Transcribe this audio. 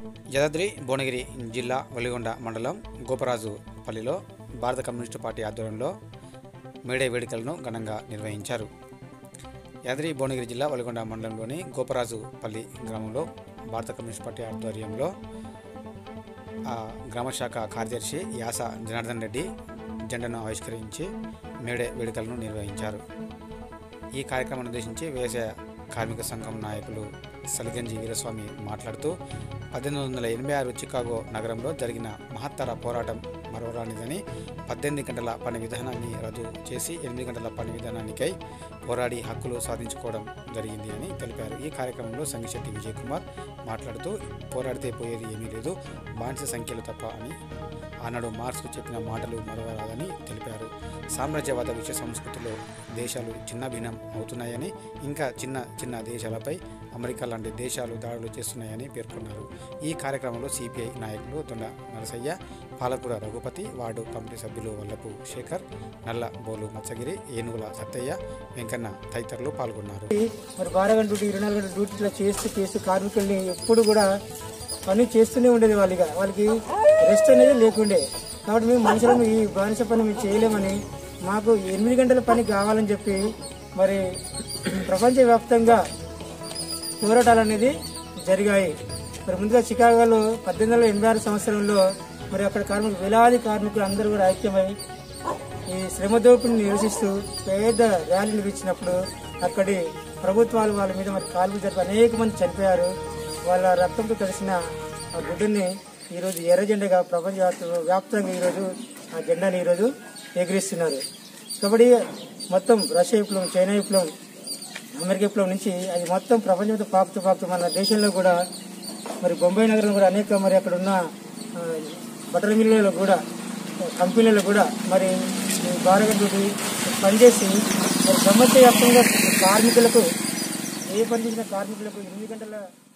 యాదాద్రి భువనగిరి జిల్లా వలిగొండ మండలం గోపరాజు పల్లిలో భారత కమ్యూనిస్టు పార్టీ ఆధ్వర్యంలో మేడే వేడుకలను ఘనంగా నిర్వహించారు యాదాద్రి భువనగిరి జిల్లా వలిగొండ మండలంలోని గోపరాజు పల్లి గ్రామంలో భారత కమ్యూనిస్ట్ పార్టీ ఆధ్వర్యంలో ఆ గ్రామ శాఖ కార్యదర్శి యాస జనార్దన్ రెడ్డి జెండాను ఆవిష్కరించి మేడే వేడుకలను నిర్వహించారు ఈ కార్యక్రమాన్ని ఉద్దేశించి వ్యవసాయ కార్మిక సంఘం నాయకులు సలిగంజి వీరస్వామి మాట్లాడుతూ పద్దెనిమిది వందల ఎనభై ఆరు చికాగో నగరంలో జరిగిన మహత్తర పోరాటం మరవరానిదని పద్దెనిమిది గంటల పని విధానాన్ని రద్దు చేసి ఎనిమిది గంటల పని విధానానికై పోరాడి హక్కులు సాధించుకోవడం జరిగింది అని తెలిపారు ఈ కార్యక్రమంలో సంగిశెట్టి విజయ్ కుమార్ మాట్లాడుతూ పోరాడితే పోయేది ఏమీ లేదు బానిస సంఖ్యలు తప్ప అని ఆనాడు మార్క్స్కు చెప్పిన మాటలు మరవరాదని తెలిపారు సామ్రాజ్యవాద విశ్వ సంస్కృతిలో దేశాలు చిన్నభిన్నం అవుతున్నాయని ఇంకా చిన్న చిన్న దేశాలపై అమెరికా లాంటి దేశాలు దాడులు చేస్తున్నాయని పేర్కొన్నారు ఈ కార్యక్రమంలో సిపిఐ నాయకులు దొండ నరసయ్య పాలకూర రఘుపతి వార్డు కమిటీ సభ్యులు వల్లపు శేఖర్ నల్ల బోలు మత్సగిరి ఏనుగుల సత్తయ్య వెంకన్న తదితరులు పాల్గొన్నారు మరి బారా గంట డ్యూటీ ఇరవై నాలుగు గంటల డ్యూటీ ఇట్లా చేస్తూ చేస్తూ కార్మికుల్ని ఎప్పుడు కూడా పని చేస్తూనే ఉండేది వాళ్ళు ఇక వాళ్ళకి రెస్ట్ అనేది లేకుండే కాబట్టి మేము మనుషులను ఈ బానిస పని మేము చేయలేమని మాకు ఎనిమిది గంటల పని కావాలని చెప్పి మరి ప్రపంచవ్యాప్తంగా పోరాటాలు అనేది జరిగాయి మరి ముందుగా చికాగోలో పద్దెనిమిది వందల ఎనభై ఆరు సంవత్సరంలో మరి అక్కడ కార్మికులు వేలాది కార్మికులు అందరూ కూడా ఐక్యమై ఈ శ్రమ దోపిడిని నిరసిస్తూ పెద్ద ర్యాలీ నిర్వహించినప్పుడు అక్కడి ప్రభుత్వాలు వాళ్ళ మీద మరి కాల్పులు జరిపి అనేక మంది చనిపోయారు వాళ్ళ రక్తంతో కలిసిన ఆ గుడ్డుని ఈరోజు ఎర్ర జెండాగా ప్రపంచ వ్యాప్త- వ్యాప్తంగా ఈరోజు ఆ జెండాని ఈరోజు ఎగిరిస్తున్నారు కాబట్టి మొత్తం రష్యా విప్లవం చైనా విప్లవం అమెరికా విప్లవం నుంచి అది మొత్తం ప్రపంచంతో పాకుతూ పాకుతూ మన దేశంలో కూడా మరి బొంబాయి నగరంలో కూడా అనేక మరి అక్కడ ఉన్న ఆ, బట్టల మిల్లులలో కూడా కంపెనీలలో కూడా మరి ఈ భారత డ్యూటీ పనిచేసి మరి ప్రపంచ వ్యాప్తంగా కార్మికులకు ఏ పని చేసిన కార్మికులకు ఎనిమిది గంటల